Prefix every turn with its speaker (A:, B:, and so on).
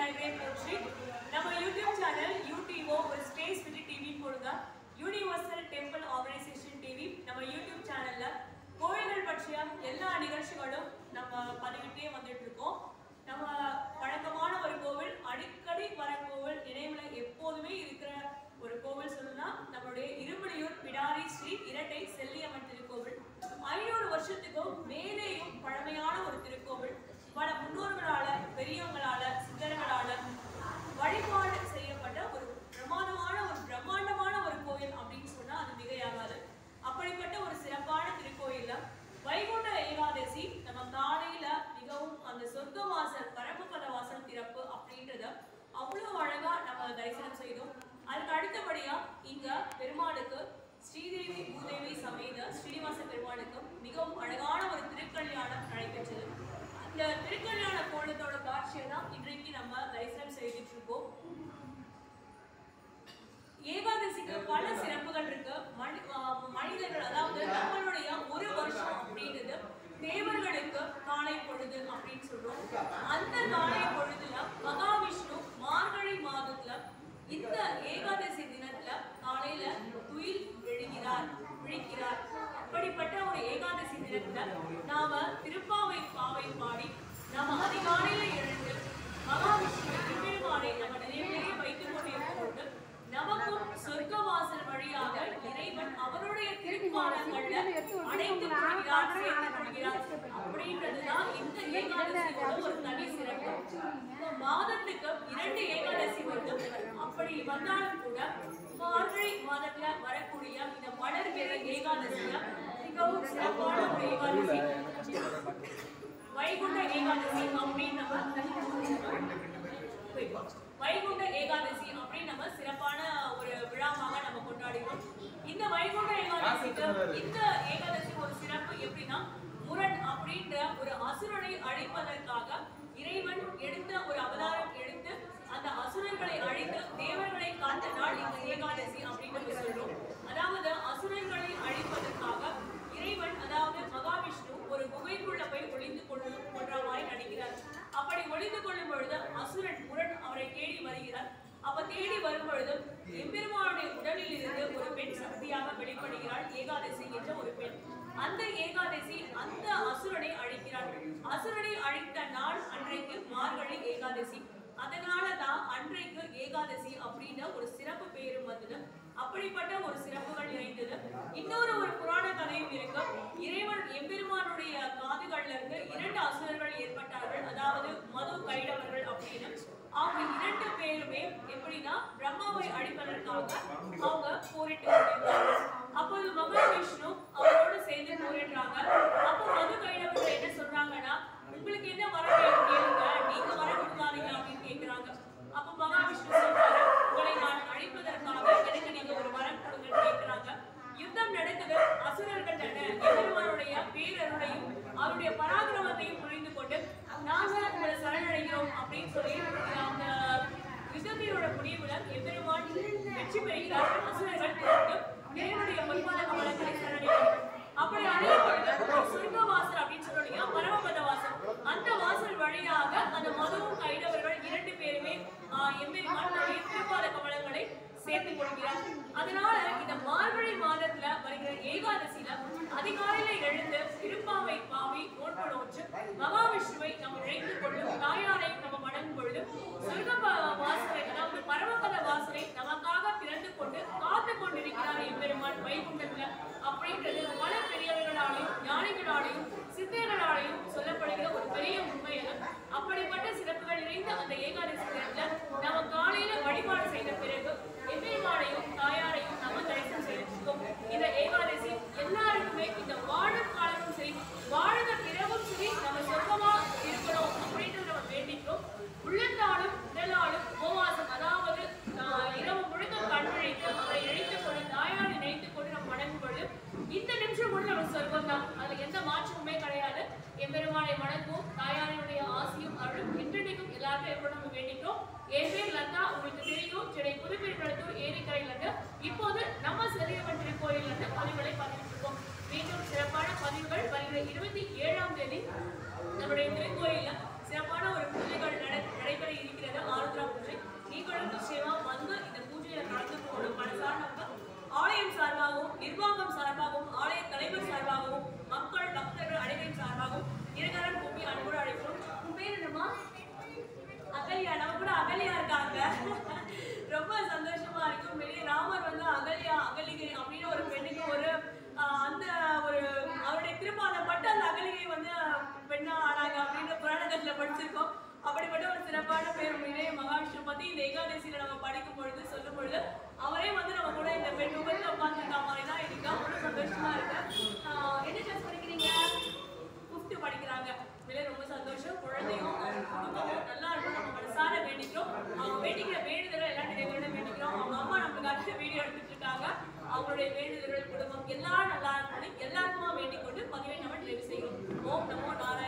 A: விநாயகரே போற்றி நம்ம YouTube channel யூடிஓ ஒரு ஸ்பேஸ் விதி டிவி போடுங்க யூனிவர்சல் டெம்பிள் ஆர்கனைசேஷன் டிவி நம்ம யூடியூப் சேனல்ல கோயில்கள் பற்றிய எல்லா நிகழ்ச்சிகளும் நம்ம பதிவிட்டே வந்துட்டு இருக்கோம் நம்ம வழக்கமான ஒரு கோவில் அடிக்கடி வர கோவில் நினைவுல எப்போதுமே இருக்கிற ஒரு கோவில் சொல்லணும்னா நம்மளுடைய இருமலியூர் பிடாரி ஸ்ரீ இரட்டை செல்லியம்மன் திருக்கோவில் ஐநூறு வருஷத்துக்கும் மேலேயும் பழமையான ஒரு திருக்கோவில் பல முன்னோர்களால பெரியவங்களால சித்தர்களால வழிபாடு செய்யப்பட்ட ஒரு பிரமாதமான ஒரு பிரம்மாண்டமான ஒரு கோயில் அப்படின்னு சொன்னா அது மிகையாகாது அப்படிப்பட்ட ஒரு சிறப்பான திருக்கோயில்ல வைகுண்ட ஏகாதசி நம்ம காலையில மிகவும் அந்த சொர்க்க வாசல் பரமபத வாசல் திறப்பு அப்படின்றத அவ்வளவு அழகா நம்ம தரிசனம் செய்தோம் அதுக்கு அடுத்தபடியா இங்க பெருமாளுக்கு ஸ்ரீதேவி பூதேவி சமேத ஸ்ரீனிவாச பெருமாளுக்கும் மிகவும் அழகான ஒரு திருக்கல்யாணம் நடைபெற்றது அந்த திருக்கல்யாண கோலத்தோட காட்சியை தான் இன்றைக்கு நம்ம தரிசனம் செய்துட்டு இருக்கோம் ஏகாதசிக்கு பல சிறப்புகள் இருக்கு மனி- ஆஹ் மனிதர்கள் அதாவது நம்மளுடைய ஒரு வருஷம் அப்படின்றது தேவர்களுக்கு காலை பொழுது அப்படின்னு சொல்றோம் அந்த காலை பொழுதுல மகாவிஷ்ணு மார்கழி மாதத்துல இந்த ஏகாதசி தினத்துல காலையில துயில் விழுகிறார் விழிக்கிறார் அப்படிப்பட்ட ஒரு ஏகாதசி தினத்துல நாம திருப்பாவை பாவை பாடி நாம அதிகாலையில எழுந்து மகாவிஷ்ணு திருப்பெருமானை நம்ம நினைவிலேயே வைத்துக் கொண்டிருப்போது நமக்கும் சொர்க்க வாசல் வழியாக இறைவன் அவருடைய திருப்பாதங்கள்ல அடைத்துக் கொள்கிறார் சேர்த்துக் கொள்கிறார் அப்படின்றதுதான் இந்த ஏகாதசியோட ஒரு தனி சிறப்பு இந்த மாதத்துக்கு இரண்டு ஏகாதசி வருது அப்படி வந்தாலும் கூட மார்கழி மாதத்துல வரக்கூடிய இந்த வளர்பிறை ஏகாதசிய மிகவும் சிறப்பான ஒரு ஏகாதசி வைகுண்ட ஏகாதசி அப்படின்னு நம்ம வைகுண்ட ஏகாதசி அப்படின்னு நம்ம சிறப்பான ஒரு விழாவாக நம்ம கொண்டாடுகிறோம் இந்த வைகுண்ட ஏகாதசிக்கு இந்த ஏகாதசி ஒரு சிறப்பு எப்படின்னா முரண் அப்படின்ற ஒரு அசுரனை அழிப்பதற்காக இறைவன் எடுத்த ஒரு அவதாரம் எடுத்து அந்த அசுரர்களை அழித்து தேவர்களை காத்த நாள் இந்த ஏகாதசி அப்படின்னு நம்ம சொல்றோம் அதாவது அசுரர்களை அழிப்பதற்காக இறைவன் அதாவது மகாவிஷ்ணு ஒரு குகைக்குள்ள போய் ஒளிந்து கொண்டு கொன்ற மாதிரி நடிக்கிறார் அப்படி ஒளிந்து கொள்ளும் பொழுது அசுரன் முரண் அவரை தேடி வருகிறார் அப்ப தேடி வரும் பொழுது எம்பெருமானுடைய உடலில் இருந்து ஒரு பெண் சக்தியாக வெளிப்படுகிறாள் ஏகாதசி என்ற ஒரு பெண் அந்த ஏகாதசி அந்த அசுரனை அழிக்கிறாள் அசுரனை அழித்த நாள் அன்றைக்கு மார்கழி ஏகாதசி அதனால தான் அன்றைக்கு ஏகாதசி அப்படின்ற ஒரு சிறப்பு பேரும் வந்தது அப்படிப்பட்ட ஒரு சிறப்புகள் நிறைந்தது இன்னொரு ஒரு புராண கதையும் இருக்கு இறைவன் எம்பெருமானுடைய காதுகள்ல இருந்து இரண்டு அசுரர்கள் ஏற்பட்டார்கள் அதாவது மது கைடவர்கள் அப்படின்னு அவங்க இரண்டு பேருமே எப்படின்னா பிரம்மாவை அழிப்பதற்காக அவங்க போரிட்டு கொண்டிருந்தார்கள் அப்போது மகாவிஷ்ணு அவரோடு சேர்ந்து போரிடுறாங்க அப்போ மது கைடவர்கள் என்ன சொல்றாங்கன்னா உங்களுக்கு என்ன வர வேணும் கேளுங்க நீங்க வர கொடுக்காதீங்க அப்படின்னு கேக்குறாங்க அப்ப மகாவிஷ்ணு சொல்றாரு உங்களை நான் அழிப்பதற்காக எனக்கு நீங்க ஒரு வரம் கொடுங்கன்னு கேக்குறாங்க யுத்தம் நடக்குது அசுரர்கள் தானே எம்பெருமானுடைய பேரருளையும் அவருடைய பராக்கிரமத்தையும் புரிந்து கொண்டு நாங்க உங்களை சரணடைகிறோம் அப்படின்னு சொல்லி அந்த யுத்தத்தினோட முடிவுல எம்பெருமான் வெற்றி பெறுகிறார் அசுரர்கள் தோற்று இறைவனுடைய பொன்பாத கமலங்களை சரணடைகிறார் அப்படி அடையும் பொழுது சொர்க்க வாசல் அப்படின்னு சொல்றீங்க பரமபத வாசல் அந்த வாசல் வழியாக அந்த மதுவும் கைடவர்கள் இரண்டு பேருமே ஆஹ், எம்பெருமான் தன்னுடைய திருப்பாத கமலங்களை சேர்த்துக் கொள்கிறார் அதனால இந்த மார்கழி மாதத்துல வருகிற ஏகாதசியில அதிகாலையில எழுந்து திருப்பாவை பாவி நோன்பு நோற்று மகாவிஷ்ணுவை நம்ம இணைத்துக் கொள்ளும் தாயாரை நம்ம வணங்கும் பொழுது சொர்க்க ப- வாசலை அதாவது பரமபத வாசலை நமக்காக பிறந்து கொண்டு காத்து கொண்டிருக்கிறார் எம்பெருமான் வைகுண்டத்துல அப்படின்றது பல பெரியவர்களாலையும் ஞானிகளாலையும் சித்தர்களாலையும் சொல்லப்படுகிற ஒரு பெரிய உண்மை அது அப்படிப்பட்ட சிறப்புகள் நிறைந்த அந்த ஏகாதசி தினத்துல நம்ம காலையில வழிபாடு செய்த பிறகு எம்பெருமானையும் தாயாரையும் நம்ம தரிசனம் செய்திருக்கோம் இந்த ஏகாதசி எல்லாருக்குமே இந்த வாழும் காலமும் சரி வாழ்ந்த பிறகும் சரி நம்ம சொர்க்கமா இருக்கணும் அப்படின்றது நம்ம வேண்டிக்கிறோம் உள்ளத்தாலும் உடலாலும் உபவாசம் அதாவது ஆஹ், இரவு முழுக்க கண் விழித்து அவரை இழைத்துக் கொண்டு தாயாரை நினைத்துக் கொண்டு நம்ம வணங்கும் பொழுது இந்த நிமிஷம் கூட நம்ம சொர்க்கம் தான் அதுல எந்த மாற்றமுமே கிடையாது எம்பெருமானை வணங்குவோம் தாயாரினுடைய ஆசியும் அருளும் என்றென்னைக்கும் எல்லாருக்கும் ஏற்படும் நம்ம வேண்டிக்கிறோம் என் பேர் லதா உங்களுக்கு தெரியும் சென்னை புதுப்பெருங்குளத்தூர் ஏரிக்கரையில இருந்து இப்போது நம்ம செல்லியம்மன் திருக்கோயில இருந்து பதிவுகளை பதிவிட்டு இருக்கோம் மீண்டும் சிறப்பான பதிவுகள் வருகிற இருபத்தி ஏழாம் தேதி நம்முடைய திருக்கோயில சிறப்பான ஒரு பூஜைகள் நட- நடைபெற இருக்கிறது ஆறு படிச்சிருக்கோம் அப்படிப்பட்ட ஒரு சிறப்பான பேர் உண்மையிலே மகாவிஷ்ணு பத்தி இந்த ஏகாதசியில நம்ம படிக்கும் பொழுது சொல்லும் பொழுது அவரே வந்து நம்ம கூட இந்த பெண் முகத்துல உட்காந்துருக்க மாதிரி தான் எனக்கு அவ்வளவு சந்தோஷமா இருக்கு ஆஹ் என்ன கிளாஸ் படிக்கிறீங்க ஃபிஃப்த் படிக்கிறாங்க உண்மையிலே ரொம்ப சந்தோஷம் குழந்தையும் அவங்க குடும்பமும் நல்லா இருக்கும் நம்ம மனசார வேண்டிக்கிறோம் அவங்க வேண்டிக்கிற வேண்டுதல்கள் எல்லாம் நிறைவேற வேண்டிக்கிறோம் அவங்க அம்மா நமக்காக வீடியோ எடுத்துட்டு இருக்காங்க அவங்களுடைய வேண்டுதல்கள் குடும்பம் எல்லாம் நல்லா இருக்கணும் எல்லாருக்குமா வேண்டிக் கொண்டு பதிவை நம்ம நிறைவு செய்கிறோம் ஓம் நமோ நாராயண